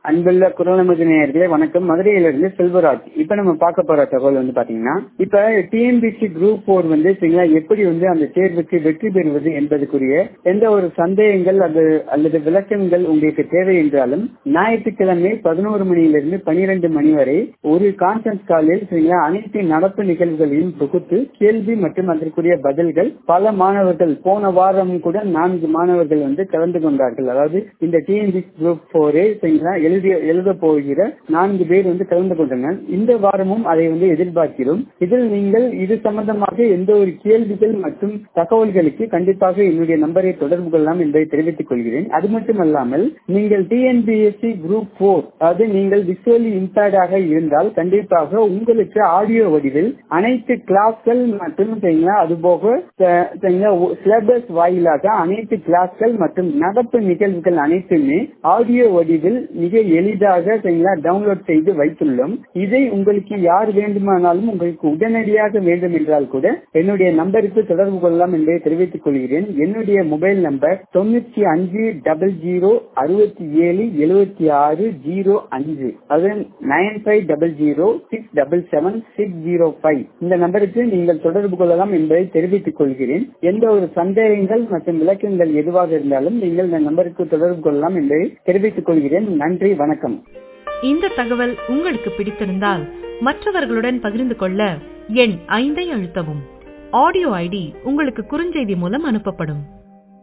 அன்புள்ள குரலமது நேயர்களே வணக்கம் மதுரையிலிருந்து செல்வராஜ் இப்ப நம்ம பார்க்க போற தகவல் வந்து பாத்தீங்கன்னா இப்ப டிஎன்பிசி குரூப் போர் வந்து சரிங்களா எப்படி வந்து அந்த தேர்வுக்கு வெற்றி பெறுவது என்பதுக்குரிய எந்த ஒரு சந்தேகங்கள் அது அல்லது விளக்கங்கள் உங்களுக்கு தேவை என்றாலும் ஞாயிற்றுக்கிழமை பதினோரு மணியிலிருந்து பனிரெண்டு மணி வரை ஒரு கான்ஃபரன்ஸ் காலில் சரிங்களா அனைத்து நடப்பு நிகழ்வுகளையும் தொகுத்து கேள்வி மற்றும் அதற்குரிய பதில்கள் பல மாணவர்கள் போன வாரம் கூட நான்கு மாணவர்கள் வந்து கலந்து கொண்டார்கள் அதாவது இந்த டிஎன்பிசி குரூப் போரே சரிங்களா எழுதிய எழுத போகிற நான்கு பேர் வந்து கலந்து கொண்டனர் இந்த வாரமும் அதை வந்து எதிர்பார்க்கிறோம் இதில் நீங்கள் இது சம்பந்தமாக எந்த ஒரு கேள்விகள் மற்றும் தகவல்களுக்கு கண்டிப்பாக என்னுடைய நம்பரை தொடர்பு கொள்ளலாம் என்பதை தெரிவித்துக் கொள்கிறேன் அது மட்டுமல்லாமல் நீங்கள் டிஎன்பிஎஸ்சி குரூப் போர் அதாவது நீங்கள் விசுவலி இம்பேர்டாக இருந்தால் கண்டிப்பாக உங்களுக்கு ஆடியோ வடிவில் அனைத்து கிளாஸ்கள் மற்றும் அதுபோக சிலபஸ் வாயிலாக அனைத்து கிளாஸ்கள் மற்றும் நடப்பு நிகழ்வுகள் அனைத்துமே ஆடியோ வடிவில் மிக எளிதாக டவுன்லோட் செய்து வைத்துள்ளோம் இதை உங்களுக்கு யார் வேண்டுமானாலும் உங்களுக்கு உடனடியாக வேண்டும் என்றால் கூட என்னுடைய நம்பருக்கு தொடர்பு கொள்ளலாம் என்பதை தெரிவித்துக் கொள்கிறேன் என்னுடைய மொபைல் நம்பர் தொண்ணூத்தி அஞ்சு டபுள் ஜீரோ அறுபத்தி ஏழு எழுபத்தி ஆறு ஜீரோ அஞ்சு அது nine five double zero six double seven six zero five இந்த நம்பருக்கு நீங்கள் தொடர்பு கொள்ளலாம் என்பதை தெரிவித்துக் கொள்கிறேன் எந்த ஒரு சந்தேகங்கள் மற்றும் விளக்கங்கள் எதுவாக இருந்தாலும் நீங்கள் இந்த நம்பருக்கு தொடர்பு கொள்ளலாம் என்பதை தெரிவித்துக் கொள்கிறேன் நன்றி வணக்கம் இந்த தகவல் உங்களுக்கு பிடித்திருந்தால் மற்றவர்களுடன் பகிர்ந்து கொள்ள எண் ஐந்தை அழுத்தவும் ஆடியோ ஐடி உங்களுக்கு குறுஞ்செய்தி மூலம் அனுப்பப்படும்